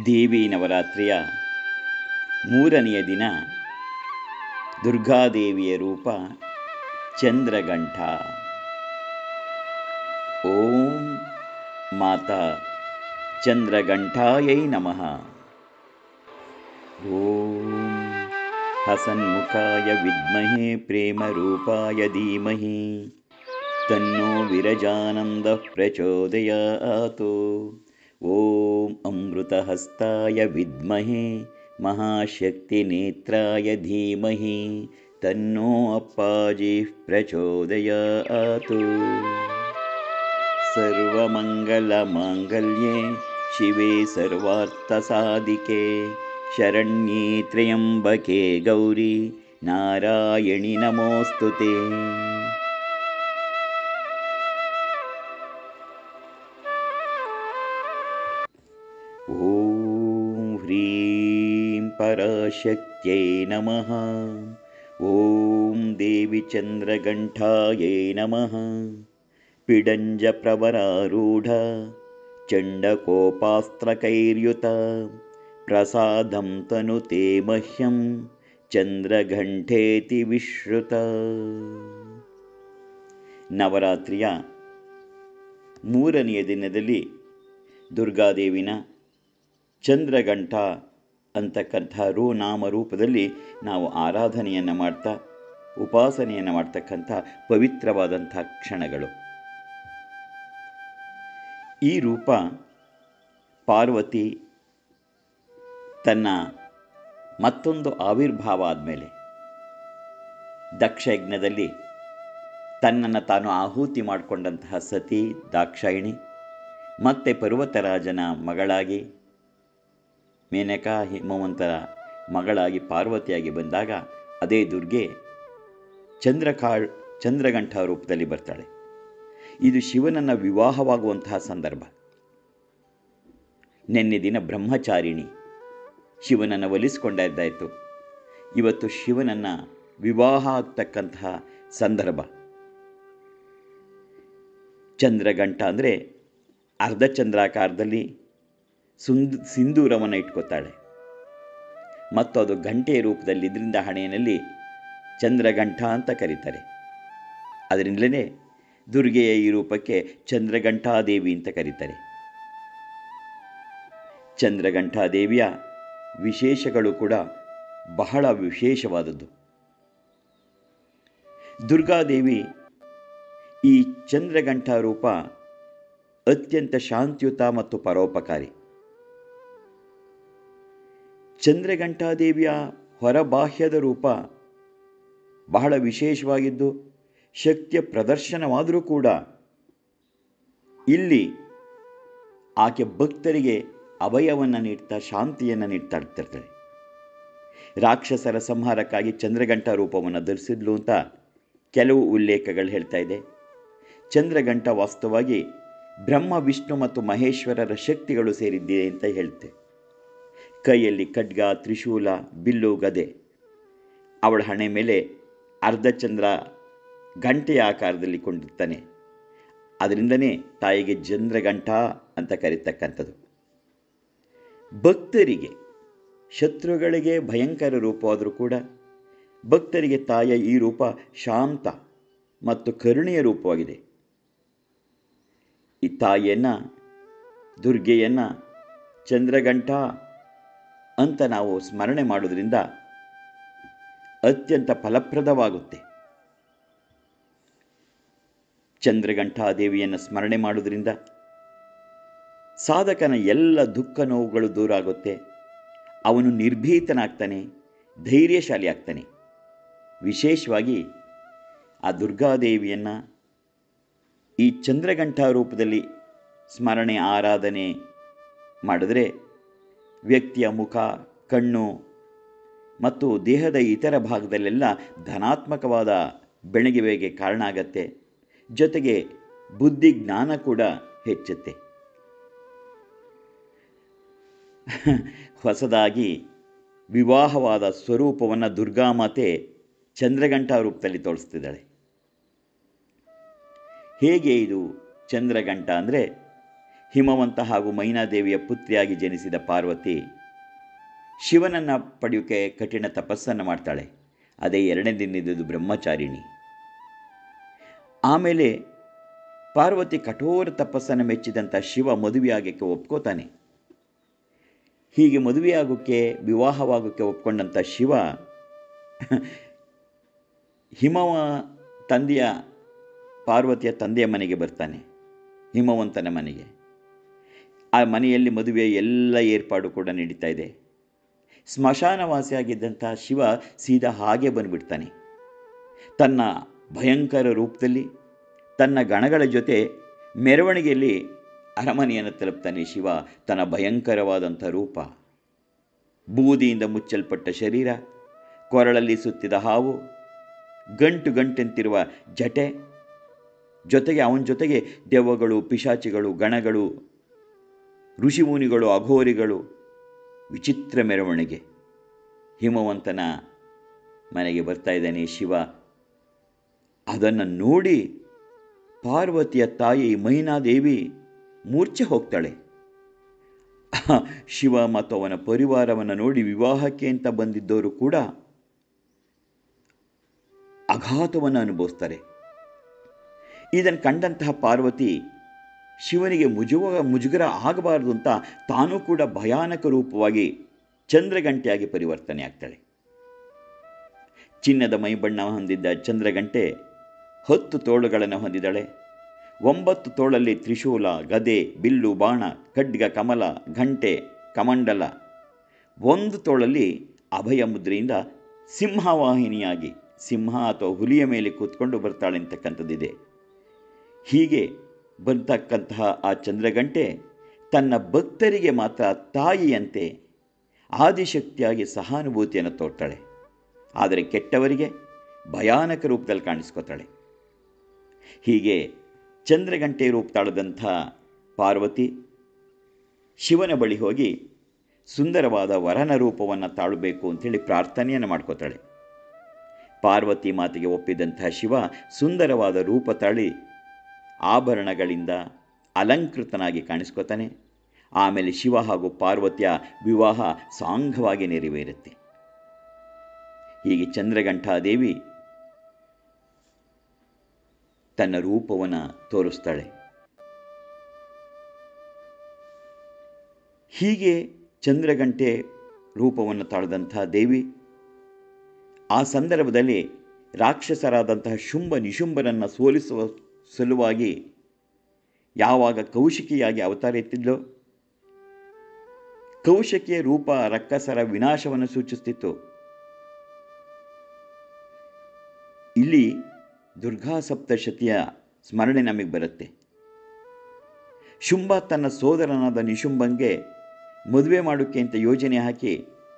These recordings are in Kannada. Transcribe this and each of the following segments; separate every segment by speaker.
Speaker 1: ದೇವಿ ನವರಾತ್ರಿಯ ಮೂರನೆಯ ದಿನ ದುರ್ಗಾದೇವಿಯ ರೂಪ ಚಂದ್ರಗಂಠ ಓಂ ಮಾತಾ ಚಂದ್ರಗಂಠಾಯೈ ನಮಃ ಓಂ ಹಸನ್ಮುಖಾಯ ವಿದ್ಮಹೇ ಪ್ರೇಮರೂಪಾಯ ಧೀಮಹಿ ತನ್ನೋ ವಿರಜಾನಂದ ಪ್ರಚೋದಯಾತು ಓಂ ಅಮೃತಹಸ್ತಾಯ ವಿದ್ಮಹೇ ಮಹಾಶಕ್ತಿನೇತ್ರಾಯ ಧೀಮಹಿ ತನ್ನೋ ಅಪ್ಪಾಜಿ ಪ್ರಚೋದಯಾತು सर्वमङ्गलमाङ्गल्ये शिवे सर्वार्थसाधिके शरण्ये त्र्यम्बके गौरी नारायणि नमोऽस्तु ते ॐ ह्रीं पराशक्त्यै नमः ॐ देवि चन्द्रगण्ठायै नमः पिडञ्जप्रवरारूढ चण्डकोपास्त्रकैर्युत प्रसादं तनुते मह्यं ಚಂದ್ರಘಂಟೇತಿ ವಿಶ್ರುತ ನವರಾತ್ರಿಯ ಮೂರನೆಯ ದಿನದಲ್ಲಿ ದುರ್ಗಾದೇವಿನ ಚಂದ್ರಘಂಟ ಅಂತಕ್ಕಂಥ ರೂ ನಾಮರೂಪದಲ್ಲಿ ನಾವು ಆರಾಧನೆಯನ್ನು ಮಾಡ್ತಾ ಉಪಾಸನೆಯನ್ನು ಮಾಡ್ತಕ್ಕಂಥ ಪವಿತ್ರವಾದಂಥ ಕ್ಷಣಗಳು ಈ ರೂಪ ಪಾರ್ವತಿ ತನ್ನ ಮತ್ತೊಂದು ಆವಿರ್ಭಾವ ಆದಮೇಲೆ ದಕ್ಷಯಜ್ಞದಲ್ಲಿ ತನ್ನನ್ನು ತಾನು ಆಹುತಿ ಮಾಡಿಕೊಂಡಂತಹ ಸತಿ ದಾಕ್ಷಾಯಿಣಿ ಮತ್ತೆ ಪರ್ವತರಾಜನ ಮಗಳಾಗಿ ಮೇನಕಾ ಹಿಮವಂತರ ಮಗಳಾಗಿ ಪಾರ್ವತಿಯಾಗಿ ಬಂದಾಗ ಅದೇ ದುರ್ಗೆ ಚಂದ್ರಕಾಳ್ ಚಂದ್ರಗಂಠ ರೂಪದಲ್ಲಿ ಬರ್ತಾಳೆ ಇದು ಶಿವನನ್ನು ವಿವಾಹವಾಗುವಂತಹ ಸಂದರ್ಭ ನಿನ್ನೆ ದಿನ ಬ್ರಹ್ಮಚಾರಿಣಿ ಶಿವನನ್ನು ಒಲಿಸಿಕೊಂಡದ್ದಾಯಿತು ಇವತ್ತು ಶಿವನನ್ನು ವಿವಾಹ ಆಗ್ತಕ್ಕಂತಹ ಸಂದರ್ಭ ಚಂದ್ರಗಂಟ ಅಂದರೆ ಅರ್ಧ ಚಂದ್ರಾಕಾರದಲ್ಲಿ ಸುಂದ್ ಸಿಂಧೂರವನ್ನು ಇಟ್ಕೋತಾಳೆ ಮತ್ತು ಅದು ಗಂಟೆಯ ರೂಪದಲ್ಲಿ ಇದರಿಂದ ಹಣೆಯಲ್ಲಿ ಚಂದ್ರಗಂಠ ಅಂತ ಕರೀತಾರೆ ಅದರಿಂದಲೇ ದುರ್ಗೆಯ ಈ ರೂಪಕ್ಕೆ ಚಂದ್ರಗಂಠಾದೇವಿ ಅಂತ ಕರೀತಾರೆ ಚಂದ್ರಗಂಠಾದೇವಿಯ ವಿಶೇಷಗಳು ಕೂಡ ಬಹಳ ವಿಶೇಷವಾದದ್ದು ದುರ್ಗಾದೇವಿ ಈ ಚಂದ್ರಗಂಠ ರೂಪ ಅತ್ಯಂತ ಶಾಂತಿಯುತ ಮತ್ತು ಪರೋಪಕಾರಿ ಚಂದ್ರಗಂಠಾದೇವಿಯ ಹೊರಬಾಹ್ಯದ ರೂಪ ಬಹಳ ವಿಶೇಷವಾಗಿದ್ದು ಶಕ್ತಿಯ ಪ್ರದರ್ಶನವಾದರೂ ಕೂಡ ಇಲ್ಲಿ ಆಕೆ ಭಕ್ತರಿಗೆ ಅಭಯವನ್ನು ನೀಡ್ತಾ ಶಾಂತಿಯನ್ನು ನೀಡ್ತಾ ಇರ್ತಿರ್ತಾಳೆ ರಾಕ್ಷಸರ ಸಂಹಾರಕ್ಕಾಗಿ ಚಂದ್ರಗಂಟ ರೂಪವನ್ನು ಧರಿಸಿದ್ಲು ಅಂತ ಕೆಲವು ಉಲ್ಲೇಖಗಳು ಹೇಳ್ತಾ ಇದೆ ಚಂದ್ರಗಂಟ ವಾಸ್ತವವಾಗಿ ಬ್ರಹ್ಮ ವಿಷ್ಣು ಮತ್ತು ಮಹೇಶ್ವರರ ಶಕ್ತಿಗಳು ಸೇರಿದ್ದೆ ಅಂತ ಹೇಳುತ್ತೆ ಕೈಯಲ್ಲಿ ಖಡ್ಗ ತ್ರಿಶೂಲ ಬಿಲ್ಲು ಗದೆ ಅವಳ ಹಣೆ ಮೇಲೆ ಅರ್ಧಚಂದ್ರ ಗಂಟೆಯ ಆಕಾರದಲ್ಲಿ ಕೊಂಡಿರ್ತಾನೆ ಅದರಿಂದನೇ ತಾಯಿಗೆ ಚಂದ್ರಗಂಠ ಅಂತ ಕರೀತಕ್ಕಂಥದ್ದು ಭಕ್ತರಿಗೆ ಶತ್ರುಗಳಿಗೆ ಭಯಂಕರ ರೂಪವಾದರೂ ಕೂಡ ಭಕ್ತರಿಗೆ ತಾಯಿಯ ಈ ರೂಪ ಶಾಂತ ಮತ್ತು ಕರುಣೆಯ ರೂಪವಾಗಿದೆ ಈ ತಾಯಿಯನ್ನು ದುರ್ಗೆಯನ್ನು ಚಂದ್ರಗಂಠ ಅಂತ ನಾವು ಸ್ಮರಣೆ ಮಾಡೋದ್ರಿಂದ ಅತ್ಯಂತ ಫಲಪ್ರದವಾಗುತ್ತೆ ಚಂದ್ರಗಂಠಾದೇವಿಯನ್ನು ಸ್ಮರಣೆ ಮಾಡೋದ್ರಿಂದ ಸಾಧಕನ ಎಲ್ಲ ದುಃಖ ನೋವುಗಳು ದೂರ ಆಗುತ್ತೆ ಅವನು ನಿರ್ಭೀತನಾಗ್ತಾನೆ ಧೈರ್ಯಶಾಲಿ ಆಗ್ತಾನೆ ವಿಶೇಷವಾಗಿ ಆ ದುರ್ಗಾದೇವಿಯನ್ನು ಈ ಚಂದ್ರಗಂಠ ರೂಪದಲ್ಲಿ ಸ್ಮರಣೆ ಆರಾಧನೆ ಮಾಡಿದ್ರೆ ವ್ಯಕ್ತಿಯ ಮುಖ ಕಣ್ಣು ಮತ್ತು ದೇಹದ ಇತರ ಭಾಗದಲ್ಲೆಲ್ಲ ಧನಾತ್ಮಕವಾದ ಬೆಳಗಿವೆಗೆ ಕಾರಣ ಆಗತ್ತೆ ಜೊತೆಗೆ ಬುದ್ಧಿ ಜ್ಞಾನ ಕೂಡ ಹೆಚ್ಚುತ್ತೆ ಹೊಸದಾಗಿ ವಿವಾಹವಾದ ಸ್ವರೂಪವನ್ನು ದುರ್ಗಾಮಾತೆ ಚಂದ್ರಗಂಟ ರೂಪದಲ್ಲಿ ತೋರಿಸ್ತಿದ್ದಾಳೆ ಹೇಗೆ ಇದು ಚಂದ್ರಗಂಟ ಅಂದರೆ ಹಿಮವಂತ ಹಾಗೂ ಮೈನಾದೇವಿಯ ಪುತ್ರಿಯಾಗಿ ಜನಿಸಿದ ಪಾರ್ವತಿ ಶಿವನನ್ನು ಪಡೆಯೋಕೆ ಕಠಿಣ ತಪಸ್ಸನ್ನು ಮಾಡ್ತಾಳೆ ಅದೇ ಎರಡನೇ ದಿನದ್ದು ಬ್ರಹ್ಮಚಾರಿಣಿ ಆಮೇಲೆ ಪಾರ್ವತಿ ಕಠೋರ ತಪಸ್ಸನ್ನು ಮೆಚ್ಚಿದಂಥ ಶಿವ ಮದುವೆಯಾಗಕ್ಕೆ ಒಪ್ಕೋತಾನೆ ಹೀಗೆ ಮದುವೆಯಾಗೋಕ್ಕೆ ವಿವಾಹವಾಗೋಕ್ಕೆ ಒಪ್ಕೊಂಡಂಥ ಶಿವ ಹಿಮವ ತಂದೆಯ ಪಾರ್ವತಿಯ ತಂದೆಯ ಮನೆಗೆ ಬರ್ತಾನೆ ಹಿಮವಂತನ ಮನೆಗೆ ಆ ಮನೆಯಲ್ಲಿ ಮದುವೆ ಎಲ್ಲ ಏರ್ಪಾಡು ಕೂಡ ನಡೀತಾ ಇದೆ ಸ್ಮಶಾನವಾಸಿಯಾಗಿದ್ದಂಥ ಶಿವ ಸೀದಾ ಹಾಗೆ ಬಂದುಬಿಡ್ತಾನೆ ತನ್ನ ಭಯಂಕರ ರೂಪದಲ್ಲಿ ತನ್ನ ಗಣಗಳ ಜೊತೆ ಮೆರವಣಿಗೆಯಲ್ಲಿ ಅರಮನೆಯನ್ನು ತಲುಪ್ತಾನೆ ಶಿವ ತನ್ನ ಭಯಂಕರವಾದಂಥ ರೂಪ ಬೂದಿಯಿಂದ ಮುಚ್ಚಲ್ಪಟ್ಟ ಶರೀರ ಕೊರಳಲ್ಲಿ ಸುತ್ತಿದ ಹಾವು ಗಂಟು ಗಂಟೆಂತಿರುವ ಜಟೆ ಜೊತೆಗೆ ಅವನ ಜೊತೆಗೆ ದೆವ್ವಗಳು ಪಿಶಾಚಿಗಳು ಗಣಗಳು ಋಷಿಮುನಿಗಳು ಅಘೋರಿಗಳು ವಿಚಿತ್ರ ಮೆರವಣಿಗೆ ಹಿಮವಂತನ ಮನೆಗೆ ಬರ್ತಾ ಇದ್ದಾನೆ ಶಿವ ಅದನ್ನು ನೋಡಿ ಪಾರ್ವತಿಯ ತಾಯಿ ಮೈನಾದೇವಿ ಮೂರ್ಛೆ ಹೋಗ್ತಾಳೆ ಶಿವ ಮತ್ತು ಅವನ ಪರಿವಾರವನ್ನು ನೋಡಿ ವಿವಾಹಕ್ಕೆ ಅಂತ ಬಂದಿದ್ದವರು ಕೂಡ ಅಘಾತವನ್ನು ಅನುಭವಿಸ್ತಾರೆ ಇದನ್ನು ಕಂಡಂತಹ ಪಾರ್ವತಿ ಶಿವನಿಗೆ ಮುಜುವ ಮುಜುಗರ ಆಗಬಾರದು ಅಂತ ತಾನೂ ಕೂಡ ಭಯಾನಕ ರೂಪವಾಗಿ ಚಂದ್ರಗಂಟೆಯಾಗಿ ಪರಿವರ್ತನೆ ಆಗ್ತಾಳೆ ಚಿನ್ನದ ಮೈಬಣ್ಣ ಹೊಂದಿದ್ದ ಚಂದ್ರಗಂಟೆ ಹತ್ತು ತೋಳುಗಳನ್ನು ಹೊಂದಿದ್ದಾಳೆ ಒಂಬತ್ತು ತೋಳಲ್ಲಿ ತ್ರಿಶೂಲ ಗದೆ ಬಿಲ್ಲು ಬಾಣ ಖಡ್ಗ ಕಮಲ ಘಂಟೆ ಕಮಂಡಲ ಒಂದು ತೋಳಲ್ಲಿ ಅಭಯ ಮುದ್ರೆಯಿಂದ ಸಿಂಹವಾಹಿನಿಯಾಗಿ ಸಿಂಹ ಅಥವಾ ಹುಲಿಯ ಮೇಲೆ ಕೂತ್ಕೊಂಡು ಬರ್ತಾಳೆ ಅಂತಕ್ಕಂಥದ್ದಿದೆ ಹೀಗೆ ಬರ್ತಕ್ಕಂತಹ ಆ ಚಂದ್ರಗಂಟೆ ತನ್ನ ಭಕ್ತರಿಗೆ ಮಾತ್ರ ತಾಯಿಯಂತೆ ಆದಿಶಕ್ತಿಯಾಗಿ ಸಹಾನುಭೂತಿಯನ್ನು ತೋರ್ತಾಳೆ ಆದರೆ ಕೆಟ್ಟವರಿಗೆ ಭಯಾನಕ ರೂಪದಲ್ಲಿ ಕಾಣಿಸ್ಕೋತಾಳೆ ಹೀಗೆ ಚಂದ್ರಗಂಟೆ ರೂಪ ತಾಳದಂಥ ಪಾರ್ವತಿ ಶಿವನ ಬಳಿ ಹೋಗಿ ಸುಂದರವಾದ ವರನ ರೂಪವನ್ನು ತಾಳಬೇಕು ಅಂಥೇಳಿ ಪ್ರಾರ್ಥನೆಯನ್ನು ಮಾಡ್ಕೋತಾಳೆ ಪಾರ್ವತಿ ಮಾತಿಗೆ ಒಪ್ಪಿದಂತಹ ಶಿವ ಸುಂದರವಾದ ರೂಪ ತಾಳಿ ಆಭರಣಗಳಿಂದ ಅಲಂಕೃತನಾಗಿ ಕಾಣಿಸ್ಕೋತಾನೆ ಆಮೇಲೆ ಶಿವ ಹಾಗೂ ಪಾರ್ವತಿಯ ವಿವಾಹ ಸಾಂಘವಾಗಿ ನೆರವೇರುತ್ತೆ ಹೀಗೆ ಚಂದ್ರಗಂಠಾದೇವಿ ತನ್ನ ರೂಪವನ್ನು ತೋರಿಸ್ತಾಳೆ ಹೀಗೆ ಚಂದ್ರಗಂಟೆ ರೂಪವನ್ನು ತಾಳದಂಥ ದೇವಿ ಆ ಸಂದರ್ಭದಲ್ಲಿ ರಾಕ್ಷಸರಾದಂತಹ ಶುಂಭ ನಿಶುಂಭರನ್ನು ಸೋಲಿಸುವ ಸಲುವಾಗಿ ಯಾವಾಗ ಕೌಶಿಕಿಯಾಗಿ ಅವತಾರ ಎತ್ತಿದ್ಲೋ ಕೌಶಕಿಯ ರೂಪ ರಕ್ಕಸರ ವಿನಾಶವನ್ನು ಸೂಚಿಸ್ತಿತ್ತು ಇಲ್ಲಿ ದುರ್ಗಾ ಸಪ್ತಶತಿಯ ಸ್ಮರಣೆ ನಮಗೆ ಬರುತ್ತೆ ಶುಂಭ ತನ್ನ ಸೋದರನಾದ ನಿಶುಂಭಂಗೆ ಮದುವೆ ಮಾಡೋಕ್ಕೆ ಅಂತ ಯೋಜನೆ ಹಾಕಿ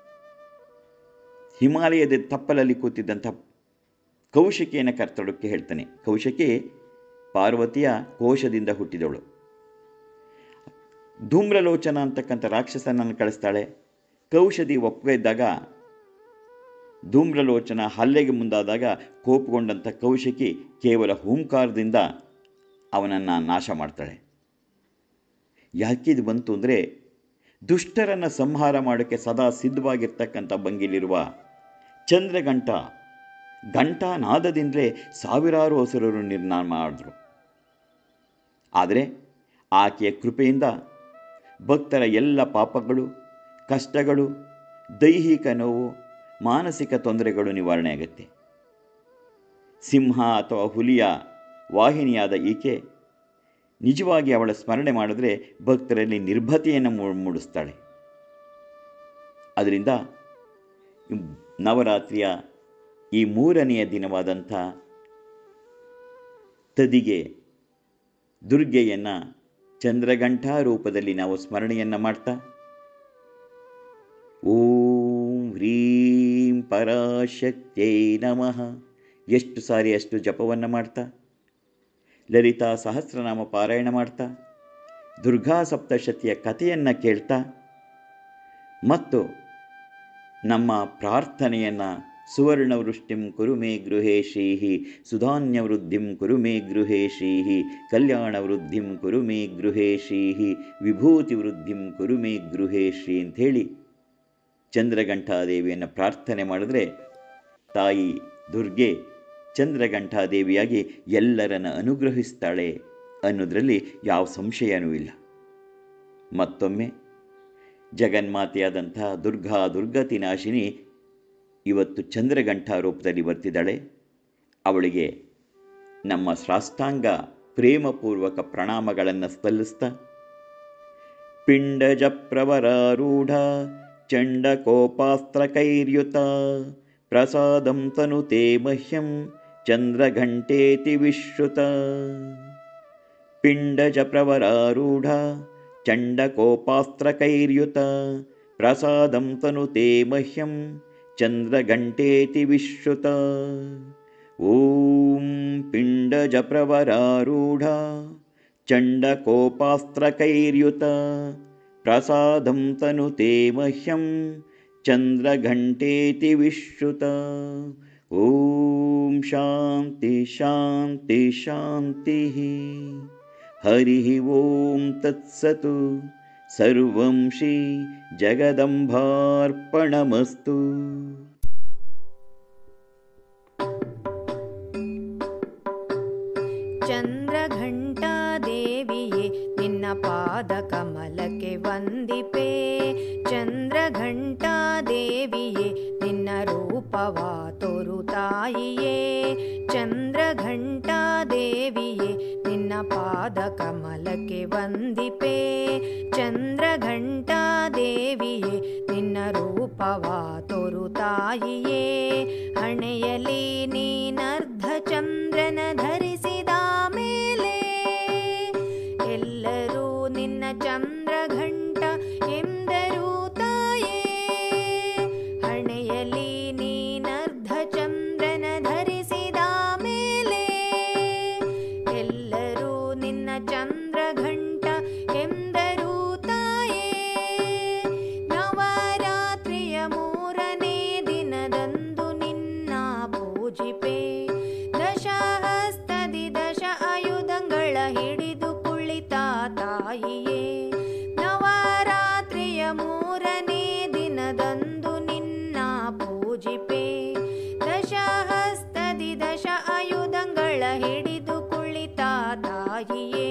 Speaker 1: ಹಿಮಾಲಯದ ತಪ್ಪಲಲ್ಲಿ ಕೂತಿದ್ದಂಥ ಕೌಶಿಕಿಯನ್ನು ಕರ್ತಡೋಕ್ಕೆ ಹೇಳ್ತಾನೆ ಕೌಶಿಕಿ ಪಾರ್ವತಿಯ ಕೋಶದಿಂದ ಹುಟ್ಟಿದವಳು ಧೂಮ್ರಲೋಚನ ಅಂತಕ್ಕಂಥ ರಾಕ್ಷಸನನ್ನು ಕಳಿಸ್ತಾಳೆ ಕೌಶದಿ ಒಪ್ಪಿಗೆ ಇದ್ದಾಗ ಧೂಮ್ರಲೋಚನ ಹಲ್ಲೆಗೆ ಮುಂದಾದಾಗ ಕೋಪಗೊಂಡಂಥ ಕೌಶಿಕಿ ಕೇವಲ ಹೂಂಕಾರದಿಂದ ಅವನನ್ನು ನಾಶ ಮಾಡ್ತಾಳೆ ಯಾಕಿದು ಬಂತು ಅಂದರೆ ದುಷ್ಟರನ್ನು ಸಂಹಾರ ಮಾಡೋಕ್ಕೆ ಸದಾ ಸಿದ್ಧವಾಗಿರ್ತಕ್ಕಂಥ ಭಂಗಿಲಿರುವ ಚಂದ್ರಗಂಟ ಘಂಟಾನಾದದಿಂದಲೇ ಸಾವಿರಾರು ಹಸುರರು ನಿರ್ಮಾಣ ಮಾಡಿದ್ರು ಆದರೆ ಆಕೆಯ ಕೃಪೆಯಿಂದ ಭಕ್ತರ ಎಲ್ಲ ಪಾಪಗಳು ಕಷ್ಟಗಳು ದೈಹಿಕ ನೋವು ಮಾನಸಿಕ ತೊಂದರೆಗಳು ನಿವಾರಣೆ ಆಗುತ್ತೆ ಸಿಂಹ ಅಥವಾ ಹುಲಿಯ ವಾಹಿನಿಯಾದ ಈಕೆ ನಿಜವಾಗಿ ಅವಳ ಸ್ಮರಣೆ ಮಾಡಿದ್ರೆ ಭಕ್ತರಲ್ಲಿ ನಿರ್ಭತೆಯನ್ನು ಮೂಡಿಸ್ತಾಳೆ ಅದರಿಂದ ನವರಾತ್ರಿಯ ಈ ಮೂರನೆಯ ದಿನವಾದಂಥ ತದಿಗೆ ದುರ್ಗೆಯನ್ನು ಚಂದ್ರಗಂಠಾ ರೂಪದಲ್ಲಿ ನಾವು ಸ್ಮರಣೆಯನ್ನು ಮಾಡ್ತಾ ಓಂ ಹ್ರೀಂ ಪರಾಶಕ್ತೇ ನಮಃ ಎಷ್ಟು ಸಾರಿ ಅಷ್ಟು ಜಪವನ್ನು ಮಾಡ್ತಾ ಲಲಿತಾ ಸಹಸ್ರನಾಮ ಪಾರಾಯಣ ಮಾಡ್ತಾ ದುರ್ಗಾ ಸಪ್ತಶತಿಯ ಕಥೆಯನ್ನು ಕೇಳ್ತಾ ಮತ್ತು ನಮ್ಮ ಪ್ರಾರ್ಥನೆಯನ್ನು ಸುವರ್ಣವೃಷ್ಟಿಂ ಕುರು ಮೇ ಗೃಹೇ ಶ್ರೀಃ ಸುಧಾನ್ಯವೃದ್ಧಿಂ ಕುರು ಮೇ ಗೃಹೇ ಶ್ರೀಃ ಕಲ್ಯಾಣವೃದ್ಧಿಂ ಕುರು ಮೇ ಗೃಹೇ ಶ್ರೀಃ ವಿಭೂತಿವೃದ್ಧಿಂ ಕುರು ಮೇ ಗೃಹೇ ಶ್ರೀ ಅಂಥೇಳಿ ಚಂದ್ರಘಂಟಾದೇವಿಯನ್ನು ಪ್ರಾರ್ಥನೆ ಮಾಡಿದ್ರೆ ತಾಯಿ ದುರ್ಗೆ ಚಂದ್ರಘಂಟಾದೇವಿಯಾಗಿ ಎಲ್ಲರನ್ನ ಅನುಗ್ರಹಿಸ್ತಾಳೆ ಅನ್ನೋದರಲ್ಲಿ ಯಾವ ಸಂಶಯನೂ ಇಲ್ಲ ಮತ್ತೊಮ್ಮೆ ಜಗನ್ಮಾತೆಯಾದಂತಹ ದುರ್ಗಾ ದುರ್ಗತಿ ನಾಶಿನಿ ಇವತ್ತು ಚಂದ್ರಘಂಟ ರೂಪದಲ್ಲಿ ಬರ್ತಿದ್ದಾಳೆ ಅವಳಿಗೆ ನಮ್ಮ ಶ್ರಾಷ್ಟಾಂಗ ಪ್ರೇಮಪೂರ್ವಕ ಪ್ರಣಾಮಗಳನ್ನು ಸಲ್ಲಿಸ್ತಾ ಪಿಂಡಜ ಪ್ರವರಾರೂಢ ಚಂಡಕೋಪಾಸ್ತ್ರಕೈರ್ಯುತ ಪ್ರಸಾದಂ ತನುತೆ ಮಹ್ಯಂ ಚಂದ್ರಘಂಟೇತಿ ವಿಶ್ರುತ ಪಿಂಡಜ ಪ್ರವರಾರೂಢ ಚಂಡಕೋಪಾಸ್ತ್ರಕೈರ್ಯುತ ಪ್ರಸಾದಂ ತನುತೆ ಮಹ್ಯಂ ಚಂದ್ರಘಂಟೇತಿ ವಿಶ್ರುತ ಓಂ ಪಿಂಡಜ ಪ್ರವರಾರೂಢ ಚಂಡಕೋಪಾಸ್ತ್ರಕೈರ್ಯುತ ಪ್ರಸಾದಂ ತನುತೆ ಮಹ್ಯಂ ಚಂದ್ರಘಂಟೇತಿ ವಿಶ್ರುತ ಓಂ ಶಾಂತಿ ಶಾಂತಿ ಶಾಂತಿ ಹರಿ ಓಂ ತತ್ಸತು ಸರ್ವಂ ಶ್ರೀ ಜಗದಂಬಾರ್ಪಣಮಸ್ತು
Speaker 2: ಚಂದ್ರಘಂಟಾದೇವಿಯೇ ನಿನ್ನ ಪಾದ ಕಮಲಕ್ಕೆ ವಂದಿಪೆ ಚಂದ್ರಘಂಟಾದೇವಿಯೇ ನಿನ್ನ ರೂಪವ ತೋರು ತಾಯಿಯೇ ಚಂದ್ರಘಂಟಾದೇವಿಯೇ ನಿನ್ನ ಪಾದ ಕಮಲಕ್ಕೆ ವಂದಿಪೆ ಚಂದ್ರಘಂಟಾದೇವಿಯೇ ನಿನ್ನ ರೂಪವ ತೋರು ತಾಯಿಯೇ ಹಣೆಯಲಿ ನೀನರ್ಧ ಚಂದ್ರನ ಧರಿಸಿದ ಮೇಲೆ ಎಲ್ಲರೂ ನಿನ್ನ ಚಂದ್ರಘಂಟ ಎಂದರು ತಾಯೇ ಹಣೆಯಲಿ ನೀನರ್ಧ ಚಂದ್ರನ ಧರಿಸಿದ ಮೇಲೆ ಎಲ್ಲರೂ ನಿನ್ನ ಚಂದ್ರಘಂಟ ಎಂದರು ತಾಯೇ ನವರಾತ್ರಿಯ ಮೂರನೇ ದಿನದಂದು ನಿನ್ನ ಪೂಜಿಪೆ ದಶಹಸ್ತದಿ ದಶ ಆಯುಧಗಳ ಹಿಡಿದು ಕುಳಿತ ತಾಯಿಯೇ ನವರಾತ್ರಿಯ ಮೂರನೇ ದಿನದಂದು ನಿನ್ನ ಪೂಜಿಪೆ ದಶಹಸ್ತದಿ ದಶ ಆಯುಧಗಳ ಹಿಡಿದು ಕುಳಿತ ತಾಯಿಯೇ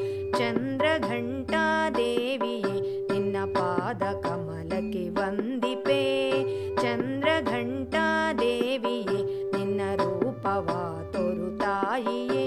Speaker 2: ಚಂದ್ರಘಂಟಾದೇವಿಯೇ ನಿನ್ನ ಪಾದ ಕಮಲಕ್ಕೆ ವಂದಿಪೆ ಚಂದ್ರಘಂಟಾದೇವಿಯೇ ನಿನ್ನ ರೂಪವ ತೋರು ತಾಯಿಯೇ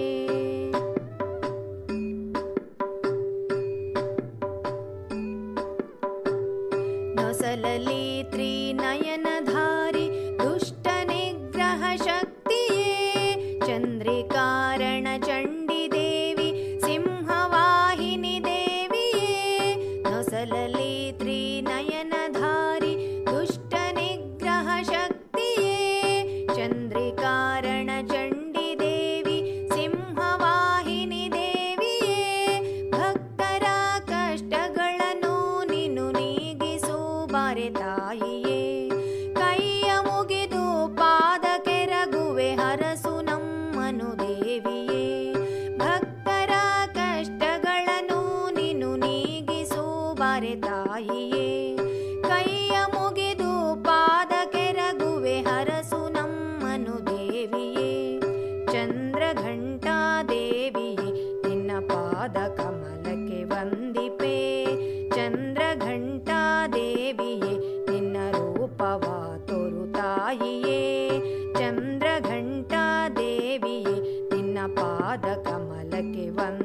Speaker 2: ನೊಸಲಲಿ ತ್ರಿನಯನಧಾರಿ ದುಷ್ಟ ನಿಗ್ರಹ ಶಕ್ತಿಯೇ ಚಂದ್ರಿಕಾರಣ ಚಂಡಿ ದೇವಿ ಸಿಂಹವಾಹಿನಿ ದೇವಿಯೇ ನೊಸಲಲಿ ತ್ರಿನಯನಧಾರಿ ದುಷ್ಟ ನಿಗ್ರಹ ಶಕ್ತಿಯೇ ಚಂದ್ರಿಕಾರಣ ಚಂಡಿ ದೇವಿ ಸಿಂಹವಾಹಿನಿ ದೇವಿಯೇ ಭಕ್ತರ ಕಷ್ಟಗಳನ್ನು ನೀನು ನೀಗಿಸು ಬಾರೆ ತಾಯಿಯೇ ಕೈಯ ಮುಗಿದು ಪಾದ ಕೆರಗುವೆ ಹರಸು ನಮ್ಮನು ದೇವಿಯೇ ಭಕ್ತರ ಕಷ್ಟಗಳನ್ನು ನೀನು ನೀಗಿಸು ಬಾರೆ ತಾಯಿಯೇ ಕೈಯ ಮುಗಿದು ಪಾದ ಕೆರಗುವೆ ಹರಸು ನಮ್ಮನು ದೇವಿಯೇ ಚಂದ್ರಘಂಟಾದೇವಿಯೇ ನಿನ್ನ ಪಾದ ಕಮಲಕ್ಕೆ ವಂದಿಪೆ ಚಂದ್ರಘಂಟಾದೇವಿಯೇ ನಿನ್ನ ರೂಪವ ತೋರು ತಾಯಿಯೇ ಚಂದ್ರಘಂಟಾದೇವಿಯೇ ನಿನ್ನ ಪಾದ ಕಮಲಕ್ಕೆ ವಂದಿಪೆ